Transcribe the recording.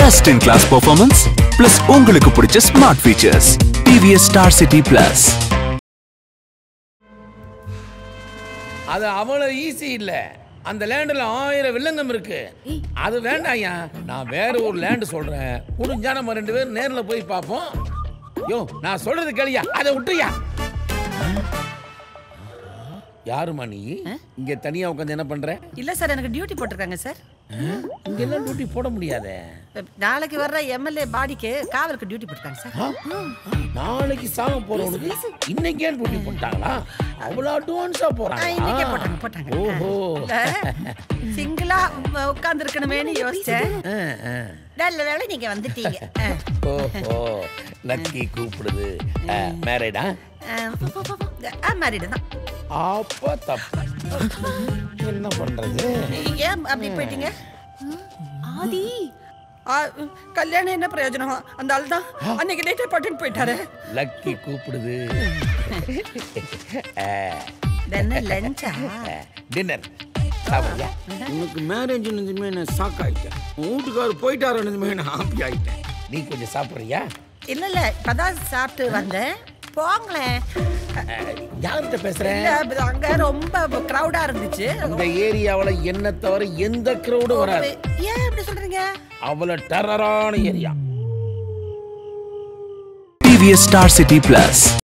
Best in class performance plus உங்களுக்கு பிடிச்ச smart features TVS Star City plus அது அவ்வளவு ஈஸி இல்ல அந்த லேண்டில் ஆயிரம் வில்லங்கம் இருக்கு அது வேண்டாம்யா நான் வேற ஒரு லேண்டு சொல்றேன் முடிஞ்சா நம்ம ரெண்டு பேரும் நேர்ல போய் பார்ப்போம் யோ நான் சொல்றது கேளியா அதை விட்டுயா யாருமா நீ இங்க தனியா உட்காந்து என்ன பண்ற இல்ல சார் எனக்கு டியூட்டி போட்டிருக்காங்க சார் இங்க எல்லாம் டியூட்டி போட முடியாதே நாளைக்கு வர்ற எம்எல்ஏ பாடிக்கு காவலுக்கு டியூட்டி போட்டிருக்காங்க சார் ஆ? நாளைக்கு சாக போறவனுக்கு இன்னைக்கே டியூட்டி போட்டாங்களா அவ்வளவு அட்வான்ஸா ஆ, இன்னைக்கே போறாங்க போட்டாங்க போட்டாங்க ஓஹோ சிங்கிளா உட்கார்ந்து இருக்கணுமேனு யோசிச்சேன் ஆ, ஆ. நல்ல வேளை நீங்க வந்துட்டீங்க ஆ. ஓஹோ லக்கி கூப்பிடுது மேரேடா ஆ, ஆ மேரிடு தான் அப்ப தப்பு என்ன பண்றது ஏன் அப்படி போயிட்டீங்க ஆதி ஆ, கல்யாணம் என்ன பிரயோஜனம் அந்த ஆள் தான் அன்னைக்கு டேட்டே போட்டுன்னு போயிட்டாரு லக்கி கூப்பிடுது என்ன லஞ்சா டின்னர் சாப்பிடுறியா உனக்கு மேரேஜ் நிஜமே நான் ஷாக் ஆயிட்டேன் உன் வீட்டுக்காரர் போயிட்டாரு நிஜமே நான் ஹாப்பி ஆயிட்டேன் நீ கொஞ்சம் சாப்பிடுறியா இல்ல இல்ல இப்பதான் சாப்பிட்டு வந்தேன் போங்களேன் யார்கிட்ட பேசுறேன் இல்ல, அது அங்க ரொம்ப கிரௌடா இருந்துச்சு இந்த ஏரியாவுல என்ன தவிர எந்த கிரௌடும் வராது ஏன் இப்படி சொல்றீங்க அவ்வளவு டெரரான area TVS Star City plus